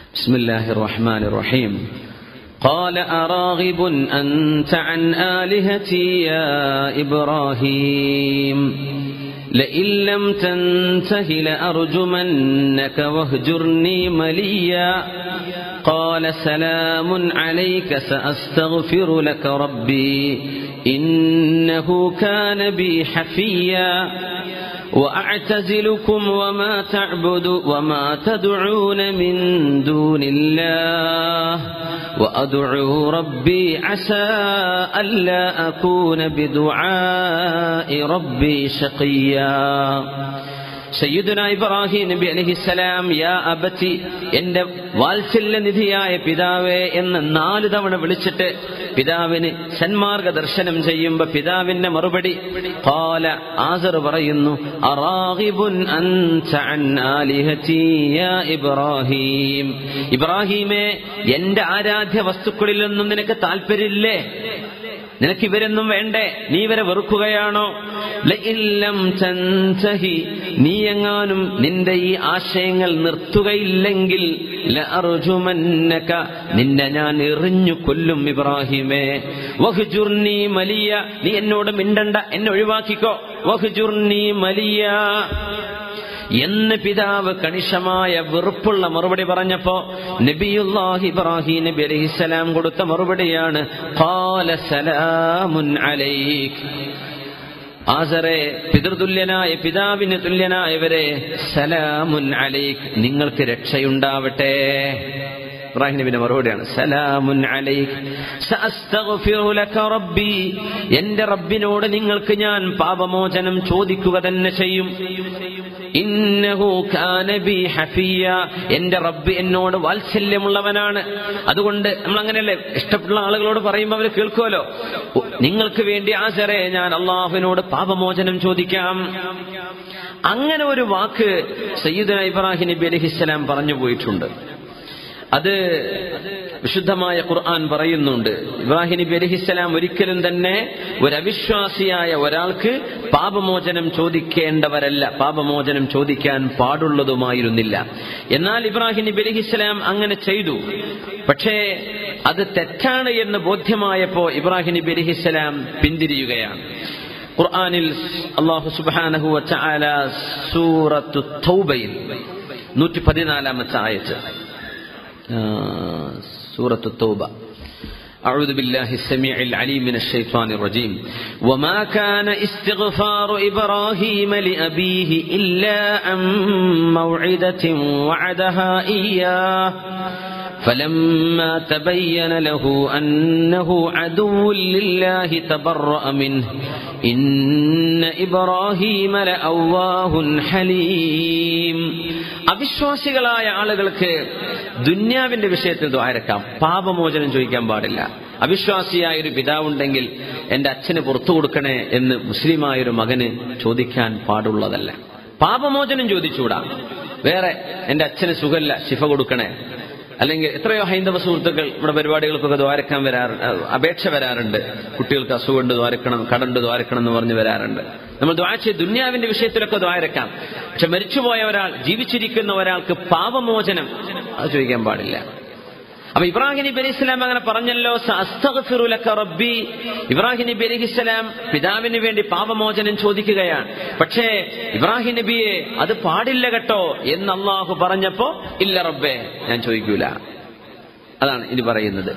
بسم الله الرحمن الرحيم قال أراغب أنت عن آلهتي يا إبراهيم لئن لم تنته لأرجمنك واهجرني مليا قال سلام عليك سأستغفر لك ربي إنه كان بي حفيا وأعتزلكم وما تعبد وما تدعون من دون الله وأدعو ربي عسى ألا أكون بدعاء ربي شقيا സയ്യിദുന ഇബ്രാഹിം നബി അലഹിസലാം യാ അബത്തി എന്റെ വാത്സല്യനിധിയായ പിതാവേ എന്ന് നാല് തവണ വിളിച്ചിട്ട് പിതാവിന് സന്മാർഗ ദർശനം ചെയ്യുമ്പോ പിതാവിന്റെ മറുപടി കാല ആസർ പറയുന്നു അറാഹിബുൻ അൻത അൻ ആലിഹതി യാ ഇബ്രാഹിം ഇബ്രാഹിമേ എന്റെ ആരാധ്യ വസ്തുക്കളിൽ നിന്നും നിനക്ക് താല്പര്യമില്ലേ നിനക്ക് ഇവരൊന്നും വേണ്ടേ നീ ഇവരെ വെറുക്കുകയാണോ ലഇല്ലം തൻതഹി നീ എങ്ങാനും നിന്റെ ഈ ആശയങ്ങൾ നിർത്തുകയില്ലെങ്കിൽ ലഅർജുമന്നക നിന്നെ ഞാൻ എറിഞ്ഞു കൊല്ലും ഇബ്രാഹിമേ വഹ്ജുർനി മലിയ നീ എന്നോട് മിണ്ടണ്ട എന്നെ ഒഴിവാക്കിക്കോ വഹ്ജുർനി മലിയ എന്ന് പിതാവ് കണിശമായ വെറുപ്പുള്ള മറുപടി പറഞ്ഞപ്പോ നബിയുല്ലാഹി ഇബ്രാഹിം നബി അലൈഹിസ്സലാം കൊടുത്ത മറുപടിയാണ് ഖാല സലാമുൻ അലൈക് ആസറെ പിതൃതുല്യനായ പിതാവിന് തുല്യനായവരെ സലാമുൻ അലൈക് നിങ്ങൾക്ക് രക്ഷയുണ്ടാവട്ടെ ഇബ്രാഹിം നബിന്റെ മറുപടിയാണ് സലാമുൻ അലൈക് സഅസ്തഗ്ഫിറു ലക റബ്ബി എന്റെ റബ്ബിനോട് നിങ്ങൾക്ക് ഞാൻ പാപമോചനം ചോദിക്കുക തന്നെ ചെയ്യും ഇന്നഹു കാന ബി ഹഫിയ എന്റെ റബ്ബ് എന്നോട് വാത്സല്യമുള്ളവനാണ് അതുകൊണ്ട് നമ്മൾ അങ്ങനെയല്ലേ ഇഷ്ടപ്പെടുന്ന ആളുകളോട് പറയുമ്പോൾ അവർ കേൾക്കുമല്ലോ നിങ്ങൾക്ക് വേണ്ടി ആസറെ ഞാൻ അള്ളാഹുവിനോട് പാപമോചനം ചോദിക്കാം അങ്ങനെ ഒരു വാക്ക് സയ്യിദ് ഇബ്രാഹിം നബി അലഹിസ്സലാം പറഞ്ഞു പോയിട്ടുണ്ട് അത് വിശുദ്ധമായ ഖുർആൻ പറയുന്നുണ്ട് ഇബ്രാഹിം നബി അലഹിസ്സലാം ഒരിക്കലും തന്നെ ഒരു അവിശ്വാസിയായ ഒരാൾക്ക് പാപമോചനം ചോദിക്കേണ്ടവരല്ല പാപമോചനം ചോദിക്കാൻ പാടുള്ളതുമായിരുന്നില്ല എന്നാൽ ഇബ്രാഹിം നബി അലഹിസ്സലാം അങ്ങനെ ചെയ്തു പക്ഷേ അത് തെറ്റാണ് എന്ന് ബോധ്യമായപ്പോ ഇബ്രാഹിം നബി അലഹിസ്സലാം പിന്തിരിയുകയാണ് ഖുർആനിൽ അള്ളാഹു സുബാനഹു വച്ചാല സൂറത്തു തൗബയിൽ നൂറ്റി പതിനാലാമത്തെ ആയത്ത് سورة التوبة أعوذ بالله السميع العليم من الشيطان الرجيم وما كان استغفار إبراهيم لأبيه إلا عن موعدة وعدها إياه فلما تبين له أنه عدو لله تبرأ منه إن إبراهيم لأواه حليم അവിശ്വാസികളായ ആളുകൾക്ക് ദുന്യാവിന്റെ വിഷയത്തിൽ ദ്വാരക്കാം പാപമോചനം ചോദിക്കാൻ പാടില്ല അവിശ്വാസിയായ ഒരു പിതാവുണ്ടെങ്കിൽ എന്റെ അച്ഛന് പുറത്തു കൊടുക്കണേ എന്ന് മുസ്ലിമായൊരു മകന് ചോദിക്കാൻ പാടുള്ളതല്ല പാപമോചനം ചോദിച്ചുകൂടാ വേറെ എന്റെ അച്ഛന് സുഖല്ല ശിഫ കൊടുക്കണേ അല്ലെങ്കിൽ എത്രയോ ഹൈന്ദവ സുഹൃത്തുക്കൾ നമ്മുടെ പരിപാടികൾക്കൊക്കെ ദ്വാരക്കാൻ വരാറുണ്ട് അപേക്ഷ വരാറുണ്ട് കുട്ടികൾക്ക് അസുഖമുണ്ട് ദ്വാരക്കണം കടണ്ട് ദ്വാരക്കണം എന്ന് പറഞ്ഞ് വരാറുണ്ട് നമ്മൾ ദ്വാരച്ച് ദുന്യാവിന്റെ വിഷയത്തിലൊക്കെ ദ്വാരക്കാം പക്ഷെ മരിച്ചുപോയ ഒരാൾ ജീവിച്ചിരിക്കുന്ന ഒരാൾക്ക് പാപമോചനം അത് ചോദിക്കാൻ പാടില്ല അപ്പൊ ഇബ്രാഹിം നബി അലൈഹി സ്വലാം അങ്ങനെ പറഞ്ഞല്ലോ റബ്ബി ഇബ്രാഹിം നബി അലൈഹി സ്വലാം പിതാവിന് വേണ്ടി പാപമോചനം ചോദിക്കുകയാണ് പക്ഷേ ഇബ്രാഹിം നബിയെ അത് പാടില്ല കേട്ടോ എന്ന് അള്ളാഹു പറഞ്ഞപ്പോ ഇല്ല റബ്ബേ ഞാൻ ചോദിക്കൂല അതാണ് ഇനി പറയുന്നത്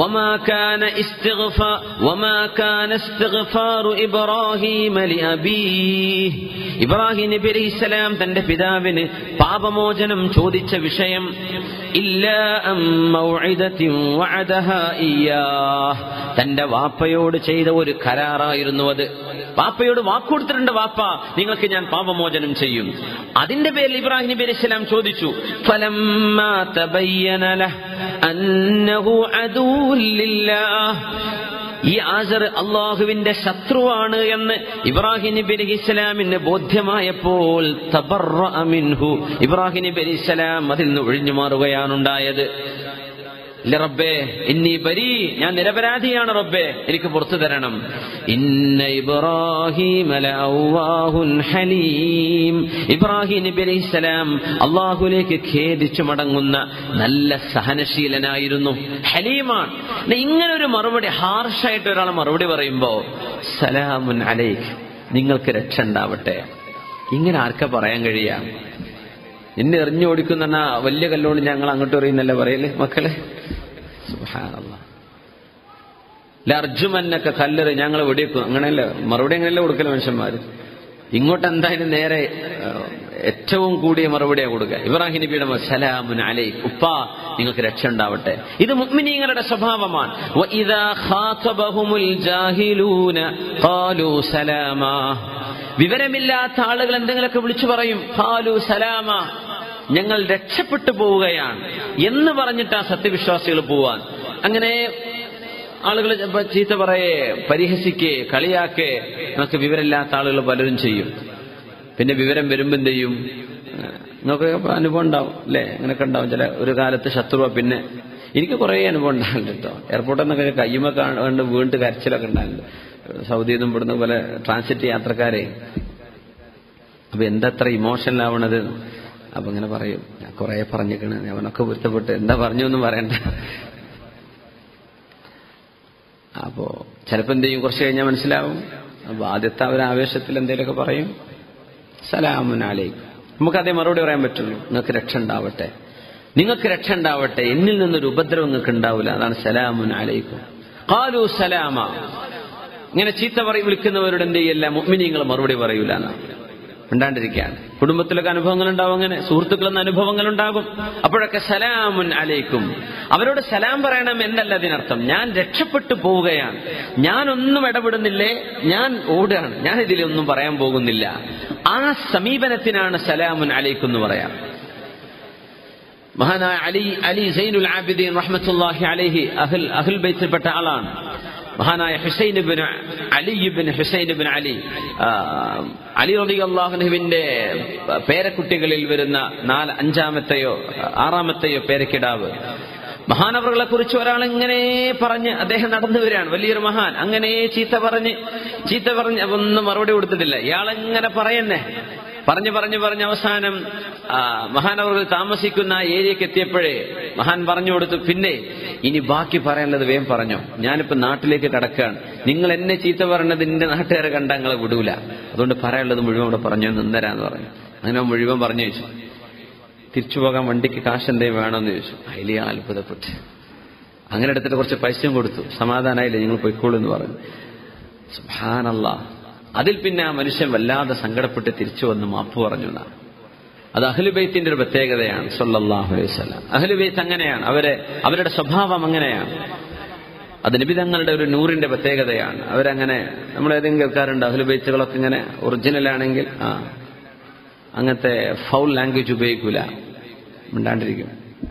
ഇബ്രാഹിം നബി അലൈഹി സ്വലാം തന്റെ പിതാവിന് പാപമോചനം ചോദിച്ച വിഷയം ഇല്ല തന്റെ വാപ്പയോട് ചെയ്ത ഒരു കരാറായിരുന്നു അത് വാപ്പയോട് വാക്കുകൊടുത്തിട്ടുണ്ട് വാപ്പ നിങ്ങൾക്ക് ഞാൻ പാപമോചനം ചെയ്യും അതിന്റെ പേരിൽ ഇബ്രാഹിം നബി അലൈഹി സ്വലാം ചോദിച്ചു ഫലം അന്നഹു അദൂലില്ലാഹ് ഈ ആസർ അള്ളാഹുവിന്റെ ശത്രുവാണ് എന്ന് ഇബ്രാഹിം നബി അലി ഇസ്ലാമിന് ബോധ്യമായപ്പോൾ തബറ അമിൻഹു ഇബ്രാഹിം നബി അലി ഇസ്ലാം അതിൽ നിന്ന് ഒഴിഞ്ഞു മാറുകയാണുണ്ടായത് ഇല്ല റബ്ബേ ഇന്നി ബരി ഞാൻ നിരപരാധിയാണ് റബ്ബേ എനിക്ക് പുറത്തു തരണം ഇന്ന ഇബ്രാഹിം ലഅവ്വാഹുൻ ഹലീം ഇബ്രാഹിം നബി അലൈഹിസ്സലാം അള്ളാഹുലേക്ക് ഖേദിച്ചു മടങ്ങുന്ന നല്ല സഹനശീലനായിരുന്നു ഹലീമാണ് എന്നാ ഇങ്ങനെ ഒരു മറുപടി ഹാർഷായിട്ട് ഒരാൾ മറുപടി പറയുമ്പോ സലാമുൻ അലൈഖ് നിങ്ങൾക്ക് രക്ഷ ഉണ്ടാവട്ടെ ഇങ്ങനെ ആർക്കാ പറയാൻ കഴിയാം എന്നെ എറിഞ്ഞു ഓടിക്കുന്ന വലിയ കല്ലോട് ഞങ്ങൾ അങ്ങോട്ട് എറിയുന്നല്ലേ പറയല്ലേ മക്കളെ സുബ്ഹാനല്ലാഹ് ലർജുമന്നൊക്കെ കല്ലെറി ഞങ്ങൾ വെടിവെക്കും അങ്ങനെയല്ല മറുപടി അങ്ങനെയല്ല കൊടുക്കല് മനുഷ്യന്മാര് ഇങ്ങോട്ട് എന്തായാലും നേരെ ഏഹ്, ഏറ്റവും കൂടിയ മറുപടിയാ കൊടുക്കുക ഇബ്രാഹിം നബിയുടെ മ- സലാമുൻ അലൈക് ഉപ്പ നിങ്ങൾക്ക് രക്ഷ ഉണ്ടാവട്ടെ ഇത് മുഅ്മിനീങ്ങളുടെ സ്വഭാവമാണ് വഇദാ ഖാതബഹുമുൽ ജാഹിലൂന ഖാലൂ സലാമാ വിവരമില്ലാത്ത ആളുകൾ എന്തെങ്കിലുമൊക്കെ വിളിച്ചു പറയും ഖാലൂ സലാമാ ഞങ്ങൾ രക്ഷപ്പെട്ടു പോവുകയാണ് എന്ന് പറഞ്ഞിട്ട് ആ സത്യവിശ്വാസികൾ പോവാൻ അങ്ങനെ ആളുകൾ ചിലപ്പോ ചീത്ത പറയേ പരിഹസിക്കേ കളിയാക്കേ എന്നൊക്കെ വിവരമില്ലാത്ത ആളുകൾ പലരും ചെയ്യും പിന്നെ വിവരം വരുമ്പോ എന്ത് ചെയ്യും നിങ്ങൾക്ക് അനുഭവം ഉണ്ടാവും അല്ലേ അങ്ങനെയൊക്കെ ഉണ്ടാവും ചില ഒരു കാലത്ത് ശത്രുവ പിന്നെ എനിക്ക് കുറേ അനുഭവം ഉണ്ടാകുന്നുണ്ട് കേട്ടോ എയർപോർട്ടിൽ നിന്നൊക്കെ കയ്യുമ കണ്ട് വീണ്ടും കരച്ചിലൊക്കെ ഉണ്ടാകുന്നുണ്ട് സൗദിയിൽ നിന്നും ഇവിടുന്ന് പോലെ ട്രാൻസിറ്റ് യാത്രക്കാരെ അപ്പൊ എന്തത്ര ഇമോഷണൽ ആവണത് അപ്പൊ ഇങ്ങനെ പറയും ഞാൻ കുറെ പറഞ്ഞിക്കണ് അവനൊക്കെ പൊരുത്തപ്പെട്ട് എന്താ പറഞ്ഞു എന്നും പറയണ്ട അപ്പോ ചിലപ്പോ എന്ത് ചെയ്യും കുറച്ച് കഴിഞ്ഞാൽ മനസ്സിലാവും അപ്പൊ ആദ്യത്തെ ആ ഒരു ആവേശത്തിൽ എന്തെങ്കിലുമൊക്കെ പറയും സലാമുൻ അലൈക്കും നമുക്ക് അതേ മറുപടി പറയാൻ പറ്റുള്ളൂ നിങ്ങൾക്ക് രക്ഷ ഉണ്ടാവട്ടെ നിങ്ങൾക്ക് രക്ഷ ഉണ്ടാവട്ടെ എന്നിൽ നിന്നൊരു ഉപദ്രവം നിങ്ങൾക്ക് ഉണ്ടാവില്ല അതാണ് സലാമുൻ അലൈക്കും കാലു സലാമ ഇങ്ങനെ ചീത്ത പറയും വിളിക്കുന്നവരോട് എന്ത് ചെയ്യല്ല മുഅ്മിനീങ്ങൾ മറുപടി പറയൂല എന്നാണ് ഉണ്ടാണ്ടിരിക്കുകയാണ് കുടുംബത്തിലൊക്കെ അനുഭവങ്ങൾ ഉണ്ടാവും അങ്ങനെ സുഹൃത്തുക്കളെന്ന അനുഭവങ്ങൾ ഉണ്ടാകും അപ്പോഴൊക്കെ സലാമുൻ അലൈക്കും അവരോട് സലാം പറയണം എന്നല്ല അതിനർത്ഥം ഞാൻ രക്ഷപ്പെട്ടു പോവുകയാണ് ഞാനൊന്നും ഇടപെടുന്നില്ലേ ഞാൻ ഓടുകയാണ് ഞാൻ ഇതിലൊന്നും പറയാൻ പോകുന്നില്ല ആ സമീപനത്തിനാണ് സലാമുൻ അലൈക്കും എന്ന് പറയാം മഹാനായ അലി അലി സൈനുൽ ആബിദീൻ റഹ്മത്തുള്ളാഹി അലൈഹി അഹ്ൽ അഹ്ൽ ബൈത്തിൽപ്പെട്ട ആളാണ് മഹാനായ ഹുസൈൻ ബിൻ അലി ബിൻ ഹുസൈൻ ബിൻ അലി ആ, അലി റബി അള്ളാഹുനുവിന്റെ പേരക്കുട്ടികളിൽ വരുന്ന നാല് അഞ്ചാമത്തെയോ ആറാമത്തെയോ പേരക്കിടാവ് മഹാനവറുകളെ കുറിച്ച് ഒരാൾ ഇങ്ങനെ പറഞ്ഞ് അദ്ദേഹം നടന്നു വരികയാണ് വലിയൊരു മഹാൻ അങ്ങനെ ചീത്ത പറഞ്ഞ് ചീത്ത പറഞ്ഞ് ഒന്നും മറുപടി കൊടുത്തിട്ടില്ല ഇയാളെങ്ങനെ പറയന്നെ പറഞ്ഞു പറഞ്ഞു പറഞ്ഞ് അവസാനം ആ, മഹാനവറുകൾ താമസിക്കുന്ന ആ ഏരിയക്ക് എത്തിയപ്പോഴേ മഹാൻ പറഞ്ഞു കൊടുത്തു പിന്നെ ഇനി ബാക്കി പറയാനുള്ളത് വേഗം പറഞ്ഞോ ഞാനിപ്പോ നാട്ടിലേക്ക് കടക്കുകയാണ് നിങ്ങൾ എന്നെ ചീത്ത പറഞ്ഞത് എന്റെ നാട്ടുകാരെ കണ്ട നിങ്ങളെ വിടൂല അതുകൊണ്ട് പറയാനുള്ളത് മുഴുവൻ ഇവിടെ പറഞ്ഞു നിന്നരാന്ന് പറഞ്ഞു അങ്ങനെ അവൻ മുഴുവൻ പറഞ്ഞു ചോദിച്ചു തിരിച്ചു പോകാൻ വണ്ടിക്ക് കാശ് എന്തെങ്കിലും വേണമെന്ന് ചോദിച്ചു അതിലേ അത്ഭുതപ്പെട്ടു അങ്ങനെ എടുത്തിട്ട് കുറച്ച് പൈസയും കൊടുത്തു സമാധാനമായില്ലേ നിങ്ങൾ പൊയ്ക്കോളൂ എന്ന് പറഞ്ഞു സുഹാനല്ല അതിൽ പിന്നെ ആ മനുഷ്യൻ വല്ലാതെ സങ്കടപ്പെട്ട് തിരിച്ചു വന്ന് മാപ്പ് പറഞ്ഞു എന്നാണ് അത് അഹ്ലുബൈത്തിന്റെ ഒരു പ്രത്യേകതയാണ് സല്ലല്ലാഹു അലൈഹി വസല്ലം അഹ്ലുബൈത്ത് അങ്ങനെയാണ് അവരെ അവരുടെ സ്വഭാവം അങ്ങനെയാണ് അത് നിബിതങ്ങളുടെ ഒരു നൂറിന്റെ പ്രത്യേകതയാണ് അവരങ്ങനെ നമ്മൾ ഏതെങ്കിലും കേൾക്കാറുണ്ട് അഹ്ലുബൈത്തുകളൊക്കെ ഇങ്ങനെ ഒറിജിനൽ ആണെങ്കിൽ ആ അങ്ങനത്തെ ഫൗൾ ലാംഗ്വേജ് ഉപയോഗിക്കൂല മിണ്ടാണ്ടിരിക്കും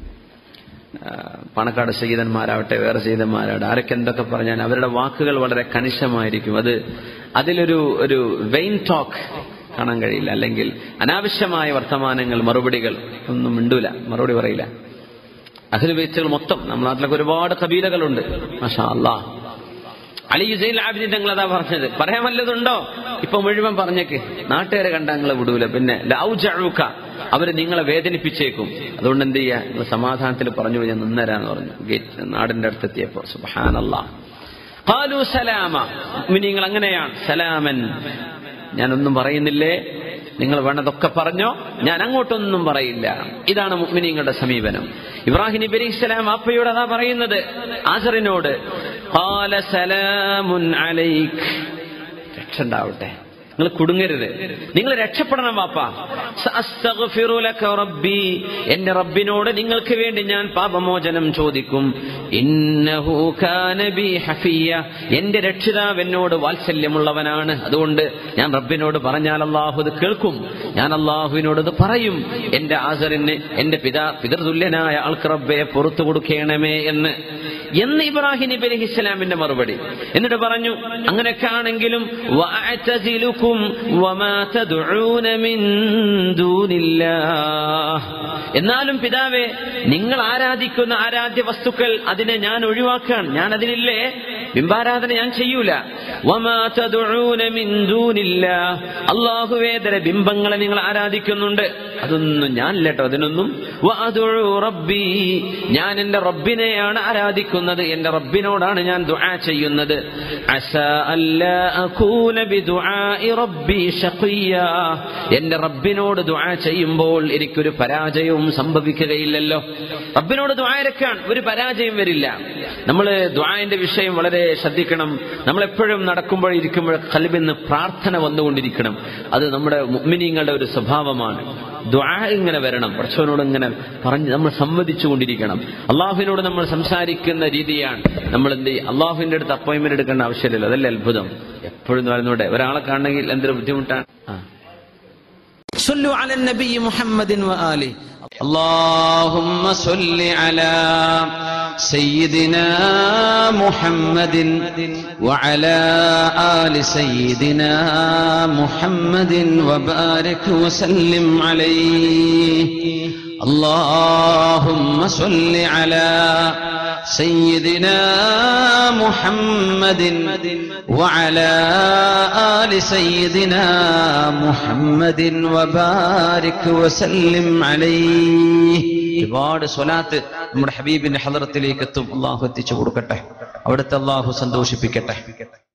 ആ, പണക്കാട് സയ്യിദന്മാരാവട്ടെ വേറെ സയ്യിദന്മാരാവട്ടെ ആരൊക്കെ എന്തൊക്കെ പറഞ്ഞാൽ അവരുടെ വാക്കുകൾ വളരെ കണിശമായിരിക്കും അത് അതിലൊരു ഒരു വെയിൻ ടോക്ക് കാണാൻ കഴിയില്ല അല്ലെങ്കിൽ അനാവശ്യമായ വർത്തമാനങ്ങൾ മറുപടികൾ ഒന്നും മിണ്ടൂല മറുപടി പറയില്ല അഖിലുബൈത്തുകൾ മൊത്തം നമ്മുടെ നാട്ടിലൊക്കെ ഒരുപാട് കബീലകളുണ്ട് മാഷാ അല്ലാ അലി ജയിൽ ആബിദിൻ തങ്ങൾ അതാ പറഞ്ഞത് പറയാൻ വല്ലതുണ്ടോ ഇപ്പൊ മുഴുവൻ പറഞ്ഞേക്ക് നാട്ടുകാരെ കണ്ട നിങ്ങളെ വിടൂല പിന്നെ ലൗജഅൂക അവര് നിങ്ങളെ വേദനിപ്പിച്ചേക്കും അതുകൊണ്ട് എന്ത് ചെയ്യാ നിങ്ങൾ സമാധാനത്തിൽ പറഞ്ഞു ഞാൻ നിന്നരാന്ന് പറഞ്ഞു ഗേറ്റ് നാടിന്റെ അടുത്തെത്തിയപ്പോ സുബഹാനല്ലാ ഖാലു സലാമ നിങ്ങൾ അങ്ങനെയാണ് സലാമൻ ഞാനൊന്നും പറയുന്നില്ലേ നിങ്ങൾ വേണ്ടതൊക്കെ പറഞ്ഞോ ഞാൻ അങ്ങോട്ടൊന്നും പറയില്ല ഇതാണ് മുഅ്മിനീങ്ങളുടെ സമീപനം ഇബ്രാഹിം നബി അലൈഹി സ്വലാം അപ്പയോട് അതാ പറയുന്നത് ആസറിനോട് ഖാല സലാമുൻ അലൈക് രക്ഷ ഉണ്ടാവട്ടെ നിങ്ങൾ കുടുങ്ങരുത് നിങ്ങൾ രക്ഷപ്പെടണം വാപ്പ സഅസ്തഗ്ഫിറു ലക റബ്ബി എന്റെ റബ്ബിനോട് നിങ്ങൾക്ക് വേണ്ടി ഞാൻ പാപമോചനം ചോദിക്കും ഇന്നഹു കാന ബി ഹഫിയ എന്റെ രക്ഷിതാവ് എന്നോട് വാത്സല്യമുള്ളവനാണ് അതുകൊണ്ട് ഞാൻ റബ്ബിനോട് പറഞ്ഞാൽ അള്ളാഹു അത് കേൾക്കും ഞാൻ അള്ളാഹുവിനോട് അത് പറയും എന്റെ ആസറിന് എന്റെ പിതാ പിതൃതുല്യനായ ആൾക്ക് റബ്ബെ പുറത്തു കൊടുക്കണമേ എന്ന് എന്ന് ഇബ്രാഹിം നബി അലൈഹി ഇസ്ലാമിന്റെ മറുപടി എന്നിട്ട് പറഞ്ഞു അങ്ങനെയൊക്കെ ആണെങ്കിലും വഅതസിലുക്കും വമാ തദ്ഊന മിൻ ദൂനില്ലാഹ് എന്നാലും പിതാവേ നിങ്ങൾ ആരാധിക്കുന്ന ആരാധ്യ വസ്തുക്കൾ അതിനെ ഞാൻ ഒഴിവാക്കാൻ ഞാൻ അതിനില്ലേ ബിംബാരാധന ഞാൻ ചെയ്യൂല വമാ തദ്ഊന മിൻ ദൂനില്ലാഹ് അല്ലാഹുവേതര ബിംബങ്ങളെ നിങ്ങൾ ആരാധിക്കുന്നുണ്ട് അതൊന്നും ഞാനില്ല കേട്ടോ അതിനൊന്നും വഅദഉ റബ്ബി ഞാൻ എന്റെ റബ്ബിനെയാണ് ആരാധിക്കുന്നത് എന്റെ റബ്ബിനോടാണ് ഞാൻ ദുആ ചെയ്യുന്നത് അസാ അല്ലാ അകൂന ബിദുആഇ റബ്ബി ഷഖിയ എന്റെ റബ്ബിനോട് ദുആ ചെയ്യുമ്പോൾ എനിക്കൊരു പരാജയവും സംഭവിക്കുകയില്ലല്ലോ റബ്ബിനോട് ദുആരക്കാൻ ഒരു പരാജയം വരില്ല നമ്മൾ ദുആന്റെ വിഷയം വളരെ ശ്രദ്ധിക്കണം നമ്മൾ എപ്പോഴും നടക്കുമ്പോൾ ഇരിക്കുമ്പോൾ കൽബിന്ന് പ്രാർത്ഥന വന്നുകൊണ്ടിരിക്കണം അത് നമ്മുടെ മുഅ്മിനീങ്ങളുടെ ഒരു സ്വഭാവമാണ് ദുആ ഇങ്ങനെ വരണം പഠിച്ചവനോട് ഇങ്ങനെ പറഞ്ഞ് നമ്മൾ സംവദിച്ചുകൊണ്ടിരിക്കണം അള്ളാഹുവിനോട് നമ്മൾ സംസാരിക്കുന്ന രീതിയാണ് നമ്മൾ എന്ത് ചെയ്യും അള്ളാഹുവിന്റെ അടുത്ത് അപ്പോയിന്റ്മെന്റ് എടുക്കേണ്ട ആവശ്യമില്ലല്ലോ അതല്ലേ അത്ഭുതം എപ്പോഴും പറയുന്നൂടെ ഒരാളെ കാണണമെങ്കിൽ എന്തൊരു ബുദ്ധിമുട്ടാണ് ആ صلوا على النبي محمد وآله اللهم صل على سيدنا محمد وعلى آل سيدنا محمد وبارك وسلم عليه اللهم صل على سيدنا محمد وعلى آل سيدنا محمد وبارك وسلم عليه ഒരുപാട് സ്വലാത്ത് നമ്മുടെ ഹബീബിന്റെ ഹലറത്തിലേക്ക് എത്തും അള്ളാഹു എത്തിച്ചു കൊടുക്കട്ടെ അവിടുത്തെ അള്ളാഹു സന്തോഷിപ്പിക്കട്ടെ